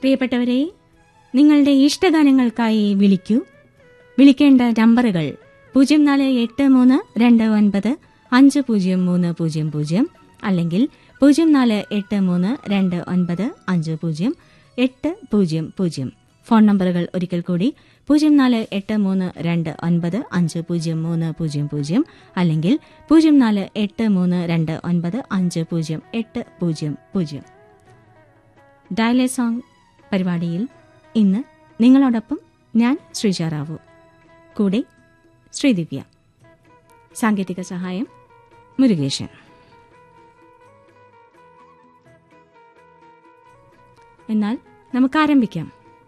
പ്രിയപ്പെട്ടവരെ നിങ്ങളുടെ ഇഷ്ടഗാനങ്ങൾക്കായി വിളിക്കൂ വിളിക്കേണ്ട നമ്പറുകൾ പൂജ്യം നാല് എട്ട് മൂന്ന് രണ്ട് ഒൻപത് അഞ്ച് പൂജ്യം മൂന്ന് പൂജ്യം പൂജ്യം അല്ലെങ്കിൽ പൂജ്യം നാല് എട്ട് മൂന്ന് രണ്ട് ഒൻപത് അഞ്ച് പൂജ്യം എട്ട് പൂജ്യം പൂജ്യം ഫോൺ നമ്പറുകൾ ഒരിക്കൽ കൂടി പൂജ്യം നാല് എട്ട് മൂന്ന് രണ്ട് ഒൻപത് അഞ്ച് പൂജ്യം മൂന്ന് പൂജ്യം പൂജ്യം അല്ലെങ്കിൽ പൂജ്യം നാല് എട്ട് മൂന്ന് രണ്ട് ഒൻപത് അഞ്ച് പൂജ്യം എട്ട് പൂജ്യം പൂജ്യം ഡയലേ സോങ് പരിപാടിയിൽ ഇന്ന് നിങ്ങളോടൊപ്പം ഞാൻ ശ്രീജ റാവു കൂടെ ശ്രീദിവ്യ സാങ്കേതിക സഹായം മുരുകേശൻ എന്നാൽ നമുക്ക് ആരംഭിക്കാം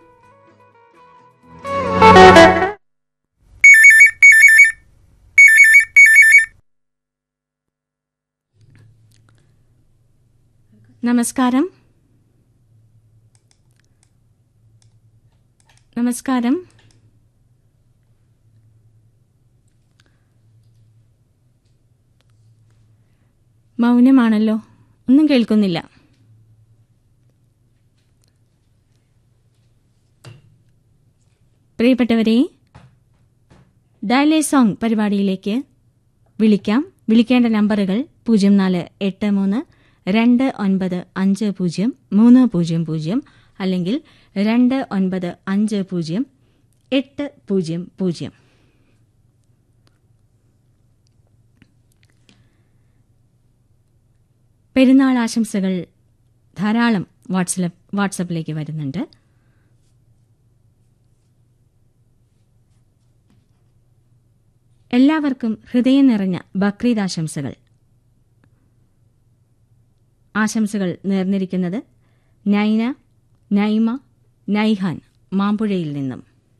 നമസ്കാരം നമസ്കാരം മൗനമാണല്ലോ ഒന്നും കേൾക്കുന്നില്ല പ്രിയപ്പെട്ടവരെ ഡയലേ സോങ് പരിപാടിയിലേക്ക് വിളിക്കാം വിളിക്കേണ്ട നമ്പറുകൾ പൂജ്യം നാല് എട്ട് മൂന്ന് രണ്ട് ഒൻപത് അഞ്ച് പൂജ്യം മൂന്ന് പൂജ്യം പൂജ്യം അല്ലെങ്കിൽ രണ്ട് ഒൻപത് അഞ്ച് പൂജ്യം എട്ട് പൂജ്യം പൂജ്യം പെരുന്നാൾ ആശംസകൾ ധാരാളം വാട്സപ്പ് വാട്സപ്പിലേക്ക് വരുന്നുണ്ട് എല്ലാവർക്കും ഹൃദയം നിറഞ്ഞ ബക്രീദ് ആശംസകൾ ആശംസകൾ നേർന്നിരിക്കുന്നത് നൈന നൈമ നൈഹാൻ മാമ്പുഴയിൽ നിന്നും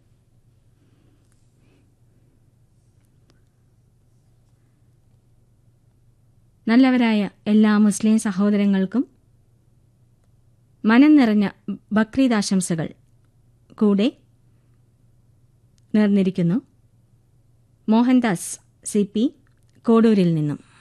നല്ലവരായ എല്ലാ മുസ്ലിം സഹോദരങ്ങൾക്കും മനം നിറഞ്ഞ ബക്രീദ് ആശംസകൾ കൂടെ നേർന്നിരിക്കുന്നു മോഹൻദാസ് സി പി കോഡൂരിൽ നിന്നും